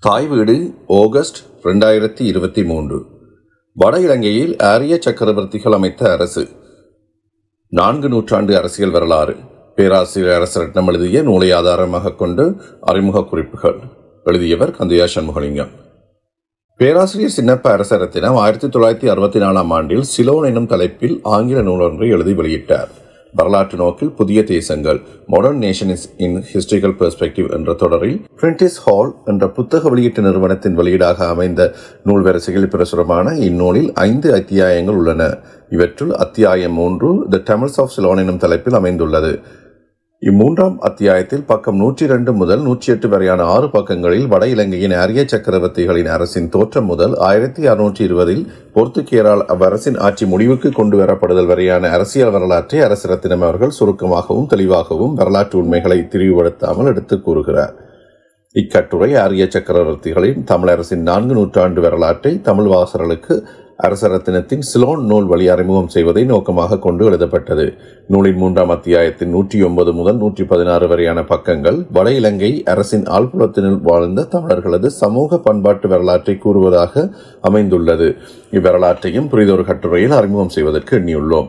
தாய் வீடு ஆகஸ்ட் ரெண்டாயிரத்தி இருபத்தி மூன்று வட இலங்கையில் ஆரிய சக்கரவர்த்திகள் அமைத்த அரசு நான்கு நூற்றாண்டு அரசியல் வரலாறு பேராசிரியர் அரசரட்னம் எழுதிய நூலை ஆதாரமாக கொண்டு அறிமுக குறிப்புகள் எழுதியவர் கந்தையா சண்முகலிங்கம் பேராசிரியர் சின்னப்ப அரசரத்தினம் ஆயிரத்தி தொள்ளாயிரத்தி அறுபத்தி நாலாம் ஆண்டில் சிலோன் எனும் தலைப்பில் ஆங்கில நூலொன்றை எழுதி வெளியிட்டார் வரலாற்று நோக்கில் புதிய தேசங்கள் modern nations in historical perspective என்ற தொடரில் பிரிண்டிஸ் ஹால் என்ற புத்தக வெளியீட்டு நிறுவனத்தின் வெளியீடாக அமைந்த நூல் வரிசையில் பிரசுரமான இந்நூலில் ஐந்து அத்தியாயங்கள் உள்ளன இவற்றுள் அத்தியாயம் மூன்று த டெமல்ஸ் ஆஃப் சிலோன் எனும் தலைப்பில் அமைந்துள்ளது இம்மூன்றாம் அத்தியாயத்தில் பக்கம் நூற்றி இரண்டு முதல் நூற்றி எட்டு வரையான ஆறு பக்கங்களில் வட இலங்கையின் அரிய சக்கரவர்த்திகளின் அரசின் தோற்றம் முதல் ஆயிரத்தி அறுநூற்றி இருபதில் போர்த்துகேரால் அவ்வரசின் ஆட்சி முடிவுக்கு கொண்டு வரப்படுதல் வரையான அரசியல் வரலாற்றை அரசரத்தினம் அவர்கள் சுருக்கமாகவும் தெளிவாகவும் வரலாற்று உண்மைகளை திரிவுபடுத்தாமல் எடுத்துக் கூறுகிறார் இக்கட்டுரை ஆரிய சக்கரவர்த்திகளின் தமிழரசின் நான்கு நூற்றாண்டு வரலாற்றை தமிழ் வாசகர்களுக்கு அரசரத்தினத்தின் சிலோன் நூல் வழி அறிமுகம் செய்வதை நோக்கமாக கொண்டு எழுதப்பட்டது நூலின் மூன்றாம் அத்தியாயத்தின் நூற்றி ஒன்பது முதல் நூற்றி பதினாறு வரையான பக்கங்கள் வட இலங்கை அரசின் ஆழ்புலத்தினுள் வாழ்ந்த தமிழர்களது சமூக பண்பாட்டு வரலாற்றை கூறுவதாக அமைந்துள்ளது இவ்வரலாற்றையும் புரிதொரு கட்டுரையில் அறிமுகம் செய்வதற்கு எண்ணியுள்ளோம்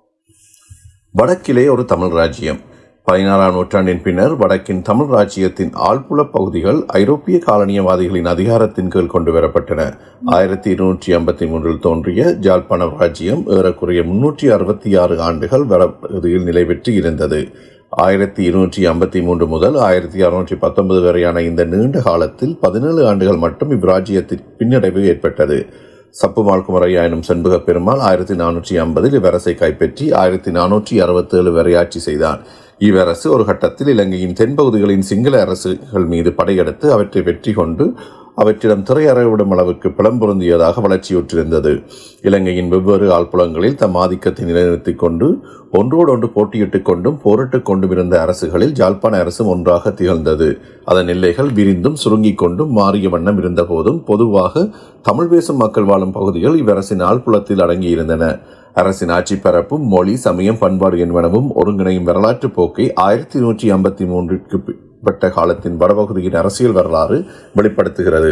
வடக்கிலே ஒரு தமிழ் ராஜ்யம் பதினாறாம் நூற்றாண்டின் பின்னர் வடக்கின் தமிழ் ராஜ்யத்தின் ஆழ்புல பகுதிகள் ஐரோப்பிய காலனியவாதிகளின் அதிகாரத்தின் கீழ் கொண்டு வரப்பட்டன ஆயிரத்தி இருநூற்றி ஐம்பத்தி மூன்றில் தோன்றிய ஜாழ்ப்பாண ராஜ்யம் ஏறக்குறைய முன்னூற்றி அறுபத்தி ஆறு ஆண்டுகள் வடபகுதியில் நிலை பெற்று இருந்தது ஆயிரத்தி இருநூற்றி ஐம்பத்தி மூன்று முதல் ஆயிரத்தி அறுநூற்றி பத்தொன்பது வரையான இந்த நீண்ட காலத்தில் பதினேழு ஆண்டுகள் மட்டும் இவ்ராஜ்யத்திற்கு பின்னடைவு ஏற்பட்டது சப்புமால் குமரையா எனும் செண்பக பெருமாள் ஆயிரத்தி நானூற்றி ஐம்பதில் இவ்வரசை கைப்பற்றி ஆயிரத்தி நானூற்றி அறுபத்தி ஏழு வரை ஆட்சி செய்தான் இவ்வரசு ஒரு கட்டத்தில் இலங்கையின் தென்பகுதிகளின் சிங்கள அரசுகள் மீது படையெடுத்து அவற்றை வெற்றி கொண்டு அவற்றிடம் திரையறவிடும் அளவுக்கு பிளம்பொருந்தியதாக வளர்ச்சியுற்றிருந்தது இலங்கையின் வெவ்வேறு ஆழ்புலங்களில் தம் ஆதிக்கத்தை நிலைநிறுத்திக் கொண்டு ஒன்றோடொன்று போட்டியிட்டுக் கொண்டும் போரிட்டுக் கொண்டும் இருந்த அரசுகளில் ஜாழ்ப்பாண அரசும் ஒன்றாக திகழ்ந்தது அதன் எல்லைகள் விரிந்தும் சுருங்கிக் கொண்டும் மாறிய வண்ணம் இருந்தபோதும் பொதுவாக தமிழ் பேசும் மக்கள் வாழும் பகுதிகள் இவ்வரசின் ஆழ்புலத்தில் அடங்கியிருந்தன அரசின் ஆட்சி பரப்பும் மொழி சமயம் பண்பாடு என்பனவும் ஒருங்கிணையும் வரலாற்று போக்கை ஆயிரத்தி நூற்றி ஐம்பத்தி மூன்றுக்கு பட்ட காலத்தின் வடபகுதியின் அரசியல் வரலாறு வெளிப்படுத்துகிறது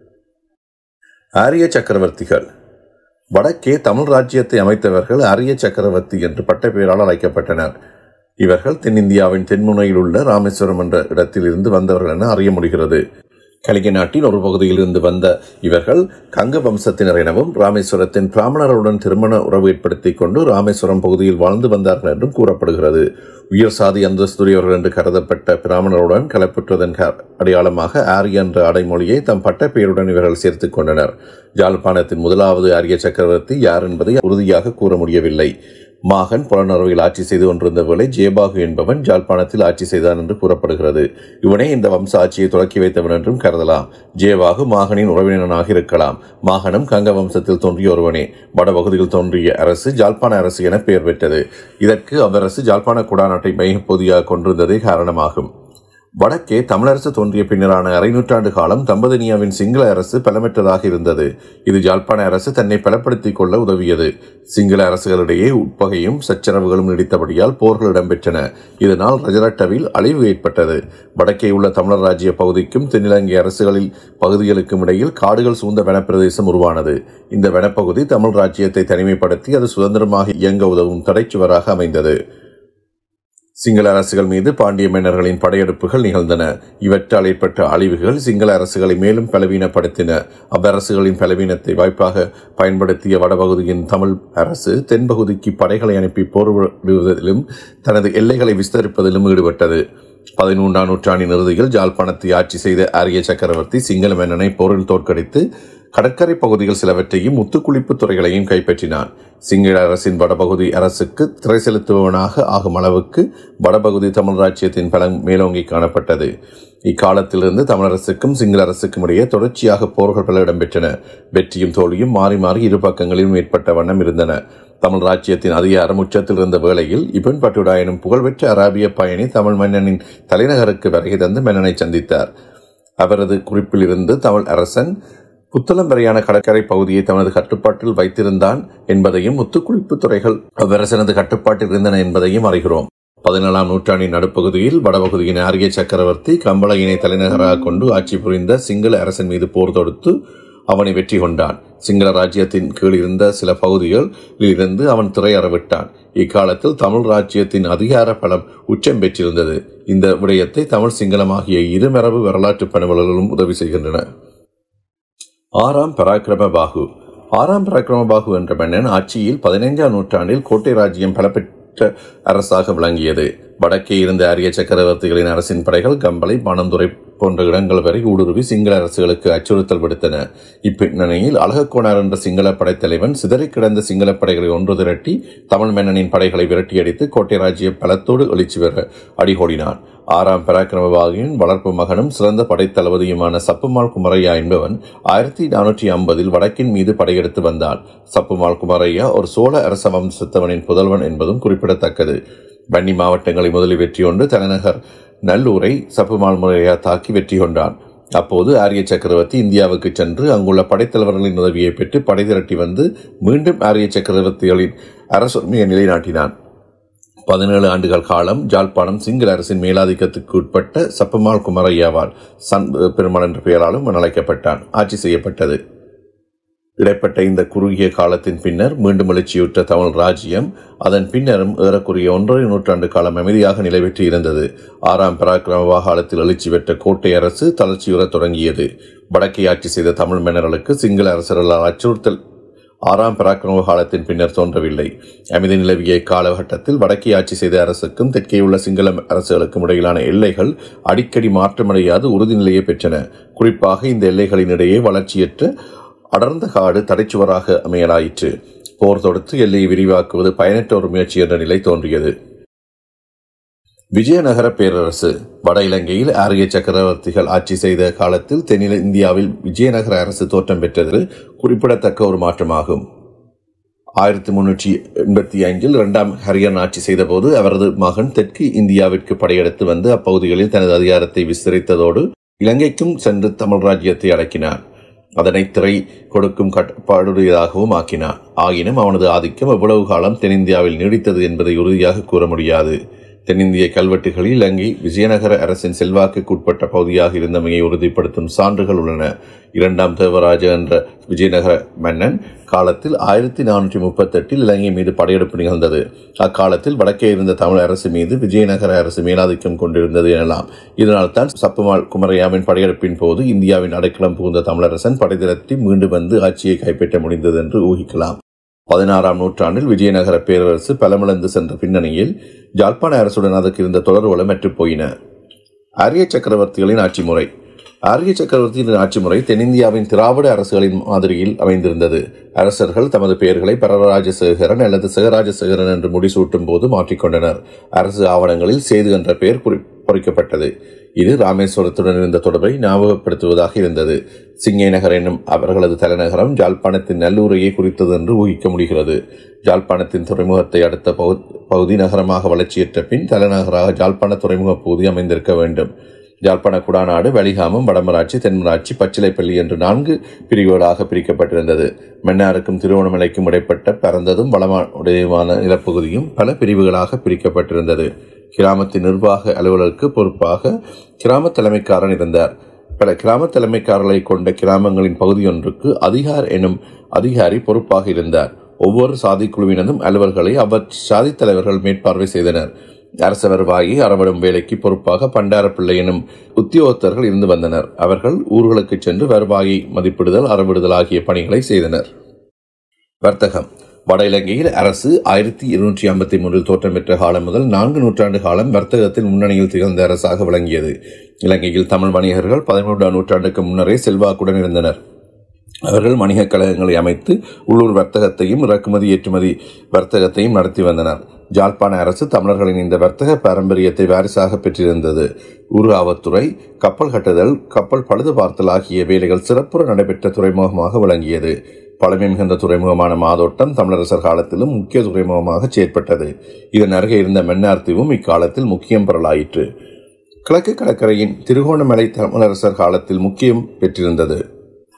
ஆரிய சக்கரவர்த்திகள் வடக்கே தமிழ் ராஜ்யத்தை அமைத்தவர்கள் அரிய சக்கரவர்த்தி என்று பட்ட பெயரால் அழைக்கப்பட்டனர் இவர்கள் தென்னிந்தியாவின் தென்முனையில் உள்ள ராமேஸ்வரம் என்ற இடத்தில் இருந்து வந்தவர்கள் என அறிய முடிகிறது கலிங்க நாட்டின் ஒரு பகுதியில் இருந்து வந்த இவர்கள் கங்க வம்சத்தினர் எனவும் ராமேஸ்வரத்தின் பிராமணர்களுடன் திருமண உறவு ஏற்படுத்திக் கொண்டு ராமேஸ்வரம் பகுதியில் வாழ்ந்து வந்தார்கள் என்றும் கூறப்படுகிறது உயர் சாதி அந்தஸ்துரியவர்கள் என்று கருதப்பட்ட பிராமணருடன் கலப்புற்றதன் அடையாளமாக ஆரிய என்ற அடைமொழியை தம் பட்ட பெயருடன் இவர்கள் சேர்த்துக் கொண்டனர் ஜாழ்ப்பாணத்தின் முதலாவது ஆரிய சக்கரவர்த்தி யார் என்பதை உறுதியாக கூற முடியவில்லை மாகன் புலனறுவையில் ஆட்சி செய்து கொண்டிருந்த வேளை ஜேபாகு என்பவன் ஜாழ்ப்பாணத்தில் ஆட்சி செய்தான் என்று கூறப்படுகிறது இவனே இந்த வம்ச ஆட்சியை தொடக்கி வைத்தவன் என்றும் கருதலாம் ஜேவாகு மாகனின் உறவினனாக இருக்கலாம் மாகனும் கங்க வம்சத்தில் தோன்றிய ஒருவனே வடபகுதியில் தோன்றிய அரசு ஜாழ்ப்பாண அரசு என பெயர் பெற்றது இதற்கு அவ்வரசு ஜாழ்ப்பாண குடாநாட்டை மையப்பகுதியாக கொண்டிருந்ததே காரணமாகும் வடக்கே தமிழரசு தோன்றிய பின்னரான அரை நூற்றாண்டு காலம் தம்பதினியாவின் சிங்கள அரசு பலமற்றதாக இருந்தது இது ஜாழ்ப்பாண அரசு தன்னை பலப்படுத்திக் கொள்ள உதவியது சிங்கள அரசுகளிடையே உட்பகையும் சச்சரவுகளும் நீடித்தபடியால் போர்கள் இடம்பெற்றன இதனால் ரஜரட்டவில் அழிவு ஏற்பட்டது வடக்கே உள்ள தமிழர் ராஜ்ய பகுதிக்கும் தென்னிலங்கை அரசுகளில் பகுதிகளுக்கும் இடையில் காடுகள் சூழ்ந்த வனப்பிரதேசம் உருவானது இந்த வனப்பகுதி தமிழ் ராஜ்யத்தை தனிமைப்படுத்தி அது சுதந்திரமாக இயங்க உதவும் தடைச்சுவராக அமைந்தது சிங்கள அரசுகள் மீது பாண்டிய மன்னர்களின் படையெடுப்புகள் நிகழ்ந்தன இவற்றால் ஏற்பட்ட அழிவுகள் சிங்கள அரசுகளை மேலும் பலவீனப்படுத்தின அவ்வரசுகளின் பலவீனத்தை வாய்ப்பாக பயன்படுத்திய வடபகுதியின் தமிழ் அரசு தென்பகுதிக்கு படைகளை அனுப்பி போர்விடுவதிலும் தனது எல்லைகளை விஸ்தரிப்பதிலும் ஈடுபட்டது பதிமூன்றாம் நூற்றாண்டின் இறுதியில் ஜாழ்ப்பாணத்தை ஆட்சி செய்த ஆரிய சக்கரவர்த்தி சிங்கள மன்னனை போரில் தோற்கடித்து கடற்கரை பகுதிகள் சிலவற்றையும் முத்துக்குளிப்பு துறைகளையும் கைப்பற்றினான் சிங்கள அரசின் வடபகுதி அரசுக்கு திரை செலுத்துபவனாக ஆகும் அளவுக்கு வடபகுதி தமிழ் ராஜ்யத்தின் பலம் மேலோங்கி காணப்பட்டது இக்காலத்திலிருந்து தமிழரசுக்கும் சிங்கள அரசுக்கும் இடையே தொடர்ச்சியாக போர்கள் பல இடம்பெற்றன வெற்றியும் தோல்வியும் மாறி மாறி இரு பக்கங்களிலும் ஏற்பட்ட வண்ணம் இருந்தன தமிழ் ராஜ்யத்தின் அதிகாரம் உச்சத்தில் இருந்த வேளையில் இபன் பட்டுடா எனும் புகழ்பெற்ற அராபிய பயணி தமிழ் மன்னனின் தலைநகருக்கு வருகை தந்து மன்னனை சந்தித்தார் அவரது குறிப்பில் இருந்து தமிழ் அரசன் புத்தளம் வரையான கடற்கரை பகுதியை தனது கட்டுப்பாட்டில் வைத்திருந்தான் என்பதையும் முத்துக்குளிப்பு துறைகள் அவ்வரசனது கட்டுப்பாட்டில் இருந்தன என்பதையும் அறிகிறோம் பதினேழாம் நூற்றாண்டின் நடுப்பகுதியில் வடபகுதியின் ஆரிய சக்கரவர்த்தி கம்பளையினை தலைநகராக கொண்டு ஆட்சி புரிந்த சிங்கள அரசன் மீது போர் தொடுத்து அவனை வெற்றி கொண்டான் சிங்கள ராஜ்யத்தின் கீழ் இருந்த சில பகுதிகளில் இருந்து அவன் திரையறவிட்டான் இக்காலத்தில் தமிழ் ராஜ்யத்தின் அதிகார பலம் உச்சம் பெற்றிருந்தது இந்த விடயத்தை தமிழ் சிங்களம் ஆகிய இருமரபு வரலாற்று பணிவலர்களும் உதவி செய்கின்றன ஆறாம் பராக்கிரம பாகு ஆறாம் பராக்கிரம பாகு என்ற மன்னன் ஆட்சியில் பதினைஞ்சாம் நூற்றாண்டில் கோட்டை ராஜ்யம் பலப்பெற்ற அரசாக விளங்கியது வடக்கே இருந்த அரிய சக்கரவர்த்திகளின் அரசின் படைகள் கம்பளை பானந்துறை போன்ற இடங்கள் வரை ஊடுருவி சிங்கள அரசுகளுக்கு அச்சுறுத்தல் விடுத்தன இப்பின்னணியில் அழகக்கோணார் என்ற சிங்கள படைத்தலைவன் சிதறி கிடந்த சிங்கள படைகளை ஒன்று திரட்டி தமிழ் மன்னனின் படைகளை விரட்டியடித்து கோட்டை ராஜ்ய பலத்தோடு எழுச்சி பெற அடிகோடினான் ஆறாம் பராக்கிரமபாகியின் வளர்ப்பு மகனும் சிறந்த படைத்தளபதியுமான சப்புமாள் குமரையா என்பவன் ஆயிரத்தி நானூற்றி ஐம்பதில் வடக்கின் மீது படையெடுத்து வந்தான் சப்புமாள் குமரையா ஒரு சோழ அரச வம்சத்தவனின் புதல்வன் என்பதும் குறிப்பிடத்தக்கது வன்னி மாவட்டங்களை முதலில் வெற்றி கொண்டு தலைநகர் நல்லூரை சப்புமாள் முறையா தாக்கி வெற்றி கொண்டான் அப்போது ஆரிய சக்கரவர்த்தி இந்தியாவுக்கு சென்று அங்குள்ள படைத்தலைவர்களின் உதவியை பெற்று படை திரட்டி வந்து மீண்டும் ஆரிய சக்கரவர்த்திகளின் அரசுரிமையை நிலைநாட்டினான் பதினேழு ஆண்டுகள் காலம் ஜாழ்ப்பாணம் சிங்கள அரசின் மேலாதிக்கத்துக்கு உட்பட்ட சப்பமாள் குமரையாவால் சன் பெருமாள் என்ற பெயராலும் அழைக்கப்பட்டான் ஆட்சி செய்யப்பட்டது இடைப்பட்ட இந்த குறுகிய காலத்தின் பின்னர் மீண்டும் எழுச்சியுற்ற தமிழ் ராஜ்யம் அதன் பின்னரும் ஏறக்குறைய ஒன்றரை நூற்றாண்டு காலம் அமைதியாக நிலைபெற்று இருந்தது ஆறாம் பராக்கிரம காலத்தில் எழுச்சி பெற்ற கோட்டை அரசு தளர்ச்சியுறத் தொடங்கியது வடக்கை ஆட்சி செய்த தமிழ் மன்னர்களுக்கு சிங்கள அரசர்களால் அச்சுறுத்தல் ஆறாம் பராக்கிரம காலத்தின் பின்னர் தோன்றவில்லை அமைதி நிலவிய காலகட்டத்தில் வடக்கே ஆட்சி செய்த அரசுக்கும் தெற்கே உள்ள சிங்கள அரசுகளுக்கும் இடையிலான எல்லைகள் அடிக்கடி மாற்றமடையாது உறுதிநிலையை பெற்றன குறிப்பாக இந்த எல்லைகளின் இடையே வளர்ச்சியற்ற அடர்ந்த காடு தடைச்சுவராக அமையலாயிற்று போர் தொடுத்து எல்லையை விரிவாக்குவது பயனற்ற ஒரு முயற்சி என்ற நிலை தோன்றியது விஜயநகர பேரரசு வட இலங்கையில் ஆரிய சக்கரவர்த்திகள் ஆட்சி செய்த காலத்தில் தென்னில இந்தியாவில் விஜயநகர அரசு தோற்றம் பெற்றது குறிப்பிடத்தக்க ஒரு மாற்றமாகும் ஆயிரத்தி முன்னூற்றி எண்பத்தி ஐந்தில் இரண்டாம் ஹரியன் ஆட்சி செய்தபோது அவரது மகன் தெற்கு இந்தியாவிற்கு படையெடுத்து வந்து அப்பகுதிகளில் தனது அதிகாரத்தை விஸ்தரித்ததோடு இலங்கைக்கும் சென்று தமிழ் ராஜ்யத்தை அடக்கினார் அதனை திரை கொடுக்கும் கட்டுப்பாடுடையதாகவும் ஆக்கினார் ஆயினும் அவனது ஆதிக்கம் எவ்வளவு காலம் தென்னிந்தியாவில் நீடித்தது என்பதை உறுதியாக கூற முடியாது தென்னிந்திய கல்வெட்டுகளில் இலங்கை விஜயநகர அரசின் செல்வாக்குக்கு உட்பட்ட பகுதியாக இருந்தமையை உறுதிப்படுத்தும் சான்றுகள் உள்ளன இரண்டாம் தேவராஜ என்ற விஜயநகர மன்னன் காலத்தில் ஆயிரத்தி நானூற்றி முப்பத்தெட்டில் இலங்கை மீது படையெடுப்பு நிகழ்ந்தது அக்காலத்தில் வடக்கே இருந்த தமிழ் அரசு மீது விஜயநகர அரசு மேலாதிக்கம் கொண்டிருந்தது எனலாம் இதனால் தான் சப்புமாள் குமரையாவின் படையெடுப்பின் போது இந்தியாவின் அடைக்கலம் புகுந்த தமிழரசன் படை திரட்டி மீண்டும் வந்து ஆட்சியை கைப்பற்ற முடிந்தது என்று ஊகிக்கலாம் பதினாறாம் நூற்றாண்டில் விஜயநகர பேரரசு பலமிழந்து சென்ற பின்னணியில் ஜாழ்ப்பாண அரசுடன் அதற்கு இருந்த தொடர்புகளும் அற்றுப் போயின ஆரிய சக்கரவர்த்திகளின் ஆட்சி முறை ஆரிய சக்கரவர்த்தியின் ஆட்சி முறை தென்னிந்தியாவின் திராவிட அரசுகளின் மாதிரியில் அமைந்திருந்தது அரசர்கள் தமது பெயர்களை பரராஜசேகரன் அல்லது சிவராஜசேகரன் என்று முடிசூட்டும் போது மாற்றிக்கொண்டனர் அரசு ஆவணங்களில் சேது என்ற பெயர் குறி பொறிக்கப்பட்டது இது ராமேஸ்வரத்துடன் இருந்த தொடர்பை ஞாபகப்படுத்துவதாக இருந்தது சிங்கை நகர் என்னும் அவர்களது தலைநகரம் ஜாழ்ப்பாணத்தின் நல்லூரையே குறித்தது என்று ஊகிக்க முடிகிறது ஜாழ்ப்பாணத்தின் துறைமுகத்தை அடுத்த பகுதி நகரமாக வளர்ச்சியற்ற பின் தலைநகராக ஜாழ்ப்பாண துறைமுக பகுதி அமைந்திருக்க வேண்டும் ஜாழ்ப்பாண குடாநாடு வலிகாமம் வடமராட்சி தென்மராட்சி பச்சிலைப்பள்ளி என்று நான்கு பிரிவுகளாக பிரிக்கப்பட்டிருந்தது மன்னாருக்கும் திருவண்ணாமலைக்கும் இடைப்பட்ட பரந்ததும் வளமான நிலப்பகுதியும் பல பிரிவுகளாக பிரிக்கப்பட்டிருந்தது கிராமத்தின் நிர்வாக அலுவலருக்கு பொறுப்பாக கிராம தலைமைக்காரன் இருந்தார் பல கிராம தலைமைக்காரர்களை கொண்ட கிராமங்களின் பகுதியொன்றுக்கு அதிகார் எனும் அதிகாரி பொறுப்பாக இருந்தார் ஒவ்வொரு சாதி குழுவினதும் அலுவல்களை அவர் சாதி தலைவர்கள் மேற்பார்வை செய்தனர் அரச வருவாயை அறவிடும் வேலைக்கு பொறுப்பாக பண்டாரப்பிள்ளை எனும் உத்தியோகத்தர்கள் இருந்து வந்தனர் அவர்கள் ஊர்களுக்கு சென்று வருவாயை மதிப்பிடுதல் அறவிடுதல் ஆகிய பணிகளை செய்தனர் வர்த்தகம் வட இலங்கையில் அரசு ஆயிரத்தி இருநூற்றி ஐம்பத்தி மூன்றில் தோற்றம் பெற்ற காலம் முதல் நான்கு நூற்றாண்டு காலம் வர்த்தகத்தில் முன்னணியில் திகழ்ந்த அரசாக விளங்கியது இலங்கையில் தமிழ் வணிகர்கள் பதிமூன்றாம் நூற்றாண்டுக்கு முன்னரே செல்வாக்குடன் இருந்தனர் அவர்கள் வணிகக் கழகங்களை அமைத்து உள்ளூர் வர்த்தகத்தையும் இறக்குமதி ஏற்றுமதி வர்த்தகத்தையும் நடத்தி வந்தனர் ஜாழ்ப்பாண அரசு தமிழர்களின் இந்த வர்த்தக பாரம்பரியத்தை வாரிசாக பெற்றிருந்தது ஊர்காவத்துறை கப்பல் கட்டுதல் கப்பல் பழுது பார்த்தல் ஆகிய வேலைகள் சிறப்புற நடைபெற்ற துறைமுகமாக விளங்கியது பழமை மிகுந்த துறைமுகமான மாதோட்டம் தமிழரசர் காலத்திலும் முக்கிய துறைமுகமாக செயற்பட்டது இதன் அருகே இருந்த மன்னார் தீவும் இக்காலத்தில் முக்கியம் பெறலாயிற்று கிழக்கு கடற்கரையின் திருகோணமலை தமிழரசர் காலத்தில் முக்கியம் பெற்றிருந்தது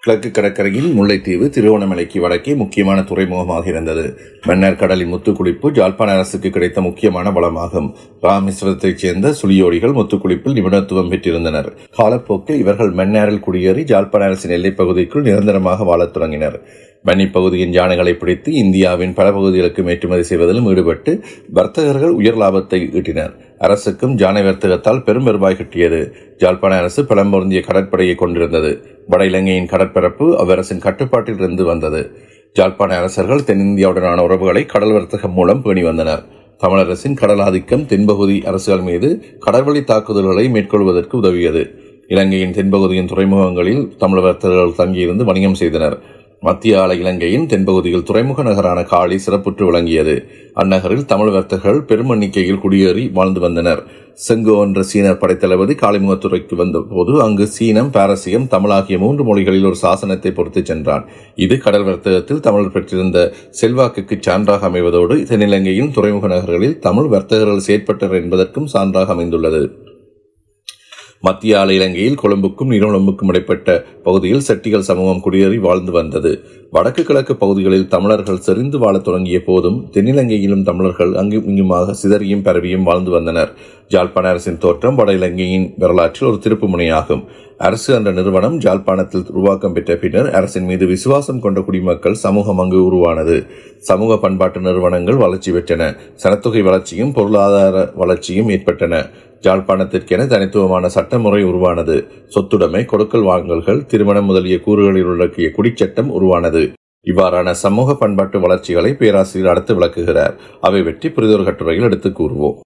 கிழக்கு கடற்கரையின் முல்லைத்தீவு திருவோணமலைக்கு வடக்கே முக்கியமான துறைமுகமாக இருந்தது மன்னர் கடலின் முத்துக்குளிப்பு ஜாழ்ப்பாண அரசுக்கு கிடைத்த முக்கியமான வளமாகும் ராமேஸ்வரத்தைச் சேர்ந்த சுழியோடிகள் முத்துக்குளிப்பில் நிபுணத்துவம் பெற்றிருந்தனர் காலப்போக்கில் இவர்கள் மன்னாரில் குடியேறி ஜாழ்ப்பாண அரசின் எல்லைப் பகுதிக்குள் நிரந்தரமாக வாழத் தொடங்கினர் மன்னி பகுதியின் யானைகளை பிடித்து இந்தியாவின் பல பகுதிகளுக்கு ஏற்றுமதி செய்வதிலும் ஈடுபட்டு வர்த்தகர்கள் உயர் லாபத்தை ஈட்டினர் அரசுக்கும் ஜானை வர்த்தகத்தால் பெரும் வருவாய் கிட்டியது ஜாழ்ப்பாண அரசு பலம்பொருந்திய கடற்படையை கொண்டிருந்தது வட இலங்கையின் கடற்பரப்பு அவ்வரசின் கட்டுப்பாட்டில் இருந்து வந்தது ஜாழ்ப்பாண அரசர்கள் தென்னிந்தியாவுடனான உறவுகளை கடல் வர்த்தகம் மூலம் பேணி வந்தனர் தமிழரசின் கடல் ஆதிக்கம் தென்பகுதி அரசுகள் மீது கடல்வழி தாக்குதல்களை மேற்கொள்வதற்கு உதவியது இலங்கையின் தென்பகுதியின் துறைமுகங்களில் தமிழ் வர்த்தகர்கள் தங்கியிருந்து வணிகம் செய்தனர் மத்திய ஆல இலங்கையின் தென்பகுதியில் துறைமுக நகரான காளி சிறப்புற்று விளங்கியது அந்நகரில் தமிழ் வர்த்தகர்கள் பெரும் எண்ணிக்கையில் குடியேறி வாழ்ந்து வந்தனர் செங்கோ என்ற சீனர் படைத்தளபதி காளிமுகத்துறைக்கு வந்தபோது அங்கு சீனம் பாரசீகம் தமிழ் ஆகிய மூன்று மொழிகளில் ஒரு சாசனத்தை பொறுத்து சென்றான் இது கடல் வர்த்தகத்தில் தமிழர் பெற்றிருந்த செல்வாக்குக்கு சான்றாக அமைவதோடு தென்னிலங்கையின் துறைமுக நகர்களில் தமிழ் வர்த்தகர்கள் செயற்பட்டனர் என்பதற்கும் சான்றாக அமைந்துள்ளது மத்திய ஆல இலங்கையில் கொழும்புக்கும் நீரொழும்புக்கும் இடைப்பட்ட பகுதியில் செட்டிகள் சமூகம் குடியேறி வாழ்ந்து வந்தது வடக்கு கிழக்கு பகுதிகளில் தமிழர்கள் செறிந்து வாழத் தொடங்கிய போதும் தென்னிலங்கையிலும் தமிழர்கள் அங்கும் இங்குமாக சிதறியும் பரவியும் வாழ்ந்து வந்தனர் ஜாழ்ப்பாண அரசின் தோற்றம் வட இலங்கையின் வரலாற்றில் ஒரு திருப்பு முனையாகும் அரசு என்ற நிறுவனம் ஜாழ்ப்பாணத்தில் உருவாக்கம் பெற்ற பின்னர் அரசின் மீது விசுவாசம் கொண்ட குடிமக்கள் சமூகம் அங்கு உருவானது சமூக பண்பாட்டு நிறுவனங்கள் வளர்ச்சி பெற்றன சனத்தொகை வளர்ச்சியும் பொருளாதார வளர்ச்சியும் ஏற்பட்டன ஜாழ்ப்பாணத்திற்கென தனித்துவமான சட்டமுறை உருவானது சொத்துடைமை கொடுக்கல் வாங்கல்கள் திருமணம் முதலிய கூறுகளில் உள்ளக்கிய குடிச்சட்டம் உருவானது இவ்வாறான சமூக பண்பாட்டு வளர்ச்சிகளை பேராசிரியர் அடுத்து விளக்குகிறார் அவை வெற்றி புரிதொரு கட்டுரையில் எடுத்துக் கூறுவோம்